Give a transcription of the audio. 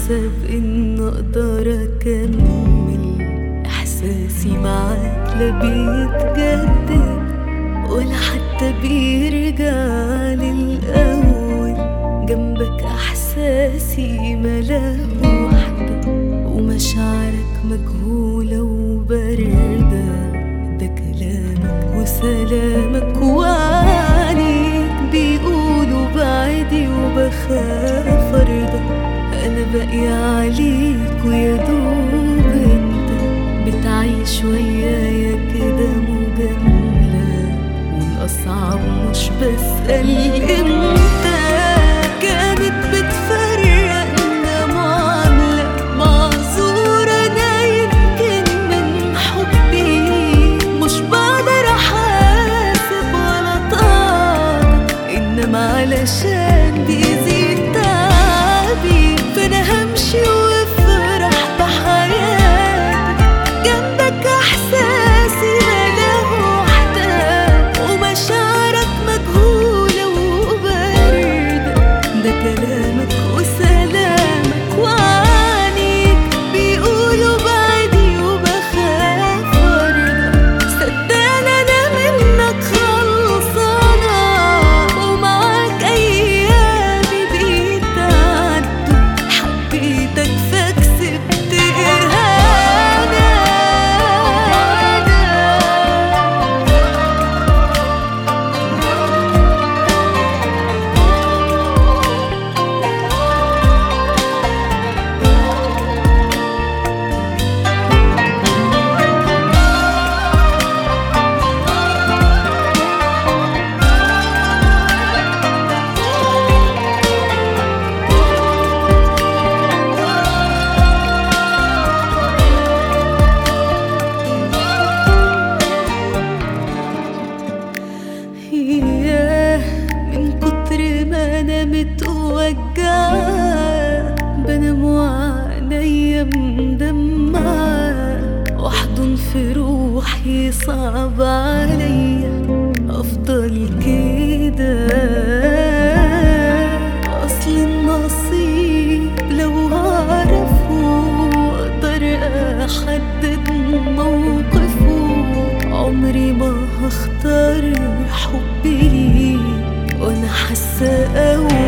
حاسة بإن أقدر أكمل إحساسي معاك لا بيتجدد ولا حتى بيرجع للأول جنبك إحساسي ملاه وحدة ومشاعرك مجهولة وباردة ده كلامك وسلامك وعليك بيقولوا بعدي وبخاف أرضى أنا باقي عليك ويا دوب أنت بتعيش ويايا كده مجاملة والأصعب مش بسأل إمتى كانت بتفرقنا معاملة معذورة أنا يمكن من حبي مش بقدر أحاسب ولا طاقة إنما علشان بيزيد تعبي فأنا همشي وافرح بحياتك جنبك إحساسي ملاه وحدك ومشاعرك مجهولة وباردة ده كلامك وسلامك وعنيك بيقولوا بعدي وبخاف أرضى صدقني أنا منك خلصانة ومعاك أيامي بيتعدوا حبيتك فكسبت إهانة ياه من كتر ما انا متوجعة بنام وعينيا مدمعة واحضن في روحي صعب عليا افضل كده اصل النصيب لو اعرفه اقدر احدد موقفه عمري ما هختار حبي ليك وانا حاسه قوي